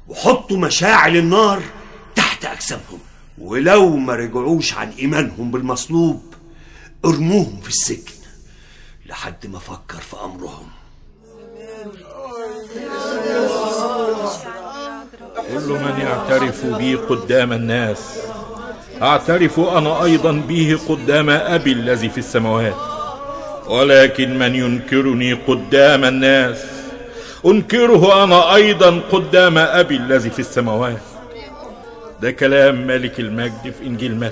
وحطوا مشاعل النار تحت أجسامهم ولو ما رجعوش عن إيمانهم بالمصلوب ارموهم في السجن لحد ما أفكر في أمرهم كل من يعترف بي قدام الناس اعترف انا ايضا به قدام ابي الذي في السماوات ولكن من ينكرني قدام الناس انكره انا ايضا قدام ابي الذي في السماوات ده كلام ملك المجد في انجيل متى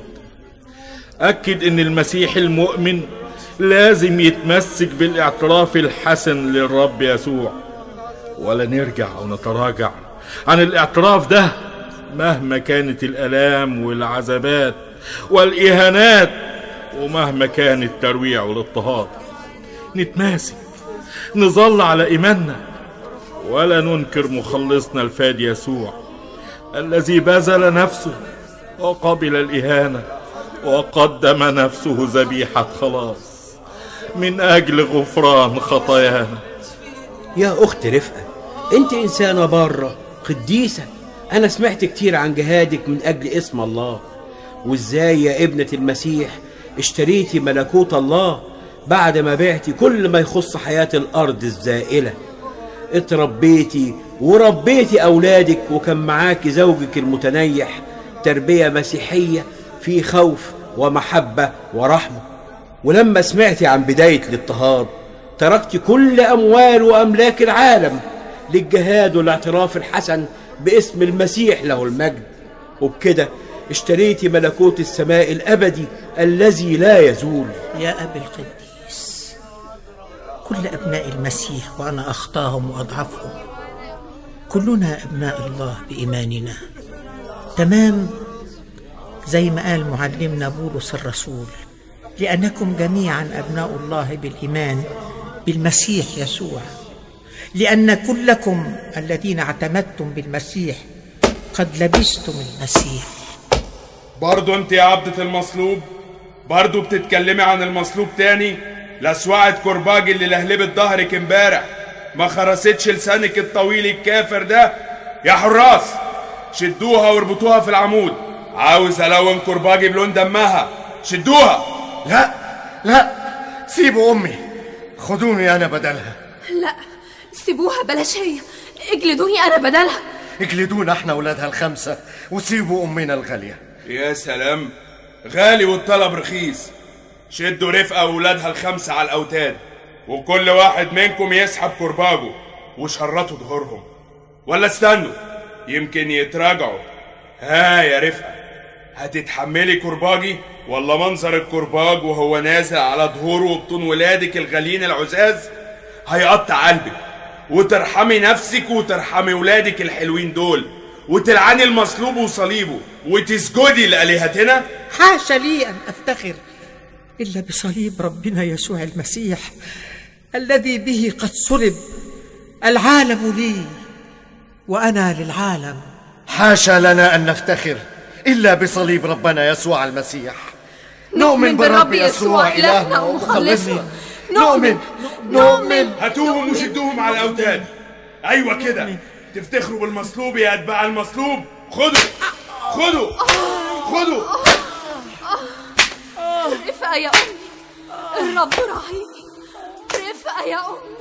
اكد ان المسيح المؤمن لازم يتمسك بالاعتراف الحسن للرب يسوع ولا نرجع او نتراجع عن الاعتراف ده مهما كانت الالام والعذابات والاهانات ومهما كان الترويع والاضطهاد نتماسك نظل على ايماننا ولا ننكر مخلصنا الفادي يسوع الذي بذل نفسه وقبل الاهانه وقدم نفسه ذبيحه خلاص من اجل غفران خطايانا يا أخت رفقة أنت إنسانة بارة قديسة أنا سمعت كتير عن جهادك من أجل اسم الله وإزاي يا ابنة المسيح اشتريتي ملكوت الله بعد ما بعتي كل ما يخص حياة الأرض الزائلة اتربيتي وربيتي أولادك وكان معاكي زوجك المتنيح تربية مسيحية في خوف ومحبة ورحمة ولما سمعتي عن بداية الاضطهاد تركت كل أموال وأملاك العالم للجهاد والاعتراف الحسن باسم المسيح له المجد وبكده اشتريتي ملكوت السماء الأبدي الذي لا يزول يا أبي القديس كل أبناء المسيح وأنا أخطاهم وأضعفهم كلنا أبناء الله بإيماننا تمام زي ما قال معلمنا بولس الرسول لأنكم جميعا أبناء الله بالإيمان بالمسيح يسوع لأن كلكم الذين اعتمدتم بالمسيح قد لبستم المسيح برضو انت يا عبدة المصلوب برضو بتتكلمي عن المصلوب تاني لسوعة كرباج اللي لهلبت ظهرك امبارح ما خرستش لسانك الطويل الكافر ده يا حراس شدوها واربطوها في العمود عاوز الون كرباجي بلون دمها شدوها لا لا سيبوا امي خدوني انا بدلها لا سيبوها بلاش هي اجلدوني انا بدلها اجلدونا احنا ولادها الخمسه وسيبوا امنا الغاليه يا سلام غالي والطلب رخيص شدوا رفقة وولادها الخمسة على الأوتاد وكل واحد منكم يسحب كرباجه وشرطوا ظهورهم ولا استنوا يمكن يتراجعوا ها يا رفقة هتتحملي كرباجي ولا منظر الكرباج وهو نازل على ظهوره وبطون ولادك الغاليين العزاز هيقطع قلبك وترحمي نفسك وترحمي ولادك الحلوين دول وتلعني المصلوب وصليبه وتسجدي لآلهتنا حاشا لي أن أفتخر إلا بصليب ربنا يسوع المسيح الذي به قد صلب العالم لي وأنا للعالم حاشا لنا ان نفتخر الا بصليب ربنا يسوع المسيح نؤمن بالرب يسوع إلهنا ومخلصنا نؤمن نؤمن هاتوهم وشدوهم على الأوتاد أيوة كده تفتخروا بالمصلوب يا أتباع المصلوب خدوا خدوا خدوا رفقة يا أمي الرب راعيني رفقة يا أمي